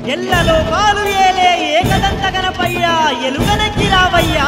ఎల్లలో పాలు ఏలే ఏకదంత గణపయ్యా ఎలుగనెక్కి రావయ్యా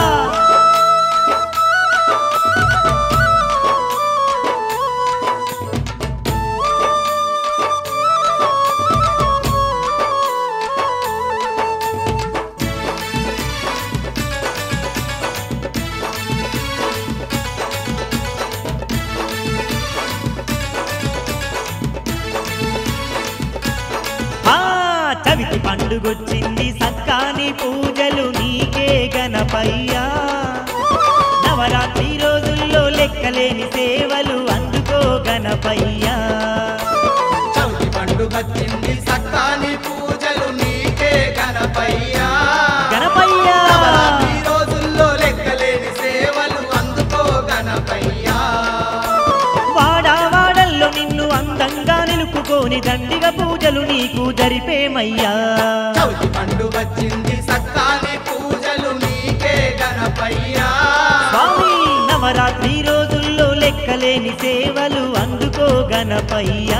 ఆ చవితి పండుగొచ్చింది సక్కాని పూజలు నీకే గణపయ్యా నవరాత్రి రోజుల్లో లెక్కలేని సేవలు అందుకో గణపయ్యా చవితి పండుగచ్చింది సక్కాని పూజలు నీకే గణపయ్యా గణపయ్యా నవరాత్రి రోజుల్లో లెక్కలేని సేవలు అందుకో గణపయ్యా వాడా వాడల్లో నిన్ను అందంగా నిలుపుకొని దండిగా పూజలు నీకు జరిపేమయ్యా చవితి పండుగచ్చింది సక్కాని పూజలు నీకే గణపయ్యా స్వామి నవరాత్రి రోజుల్లో లెక్కలేని సేవలు అందుకో గణపయ్యా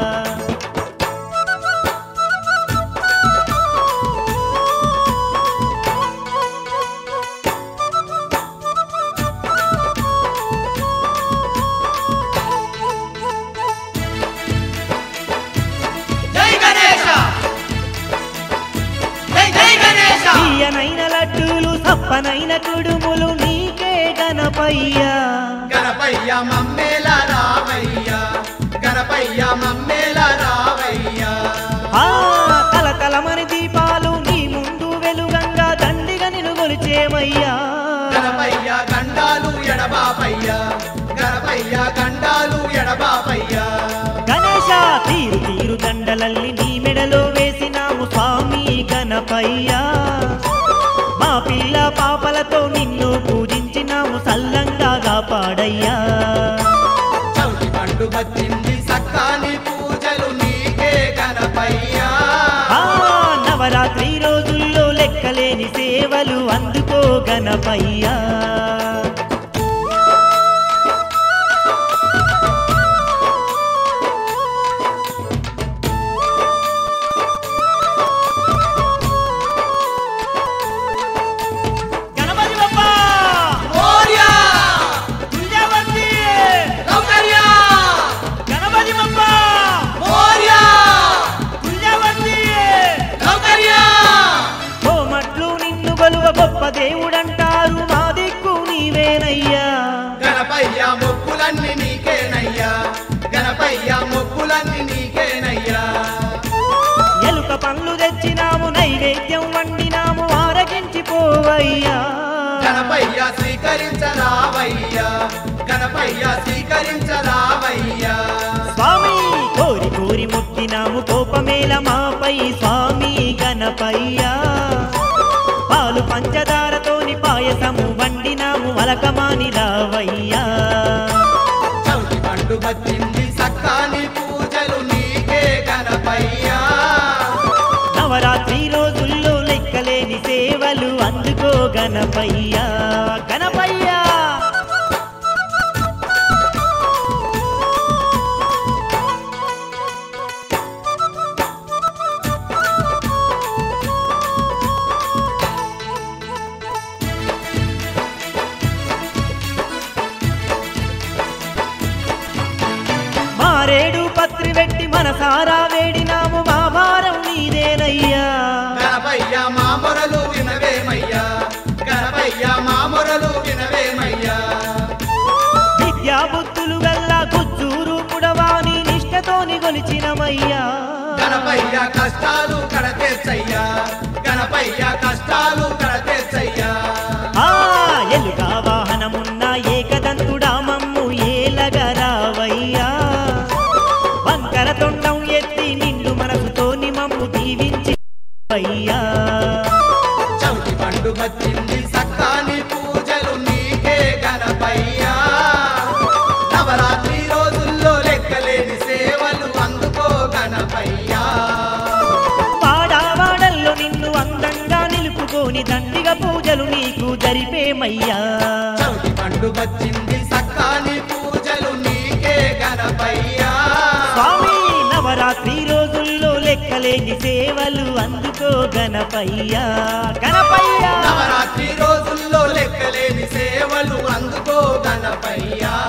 జై గణేశ జై జై గణేశ తీయనైన లడ్డూలు సప్పనైన కుడుములు నీకే గణపయ్యా గణపయ్య మమ్మేల రావయ్యా గణపయ్య మమ్మేల రావయ్యా ఆ కలకలమని దీపాలు నీ ముందు వెలుగంగా దండిగా నిన్ను కొలిచేమయ్యా గణపయ్య గండాలు ఎడబాపయ్యా గణపయ్య గండాలు ఎడబాపయ్యా గణేశ తీరు తీరు దండలల్లి నీ మెడలో వేసినాము స్వామి గణపయ్యా మా పిల్ల పాపలతో నిన్ను పూజించినాము సల్లంగా కాపాడయ్యా చవితి పండుగచ్చింది సక్కాని పూజలు నీకే గణపయ్యా ఆ నవరాత్రి రోజుల్లో లెక్కలేని సేవలు అందుకో గణపయ్యా గణపతి బప్పా మోర్యా దుర్గావతి గౌకర్యా గణపతి బప్పా మోర్యా దుర్గావతి గౌకర్యా కోమట్లు నిన్ను గొలువ గొప్ప దేవుడంటారు మా దిక్కు నీవేనయ్యా గణపయ్య మొక్కులన్నీ నీకేనయ్యా గణపయ్య మొక్కులన్నీ నీకేనయ్యా ఎలుక పండ్లు తెచ్చినాము నైవేద్యం వండినాము ఆరగించిపోవయ్యా గణపయ్య స్వీకరించరావయ్యా గణపయ్య స్వీకరించరావయ్యా స్వామి కోరి కోరి మొక్కినాము కోపమేల మాపై స్వామి గణపయ్యా పాలు పంచదారతోని పాయసము వండినాము అలకమాని రావయ్యా చవితి పండుగచ్చింది సక్కాని పూజలు నీకే గణపయ్యా నవరాత్రి రోజుల్లో లెక్కలేని సేవలు అందుకో గణపయ్యా గణపయ్యా మారేడు పత్రి వెట్టి మనసారా వేడినాము మా భారం నీదేనయ్యా గణపయ్య మా మొరలు వినవేమయ్యా గణపయ్య మా మొరలు వినవేమయ్యా విద్యా బుద్ధులు గల్లా గుజ్జూరు పుడవాని నిష్టతోని గొలిచినమయ్యా గణపయ్య కష్టాలు కడతెచ్చయ్యా గణపయ్య కష్టాలు కడతెచ్చయ్యా ఆ ఎలుగా వాహనమున్న ఏకదంతుడా మమ్ము ఏలగరావయ్యా వంకర తొండం ఎత్తి నిండు మనసుతోని మమ్ము దీవించి అయ్యా చవితి పండుగచ్చింది సక్కాని పూజలు నీకే గణపయ్యా నవరాత్రి రోజుల్లో లెక్కలేని సేవలు అందుకో గణపయ్యా వాడా వాడల్లో నిన్ను అందంగా నిలుపుకొని దండిగా పూజలు నీకు జరిపేమయ్యా చవితి పండుగచ్చింది సక్కాని పూజలు నీకే గణపయ్యా స్వామి నవరాత్రి రోజుల్లో లెక్క లెక్కలేని సేవలు అందుకో గణపయ్యా గణపయ్యా నవరాత్రి రోజుల్లో లెక్కలేని సేవలు అందుకో గణపయ్యా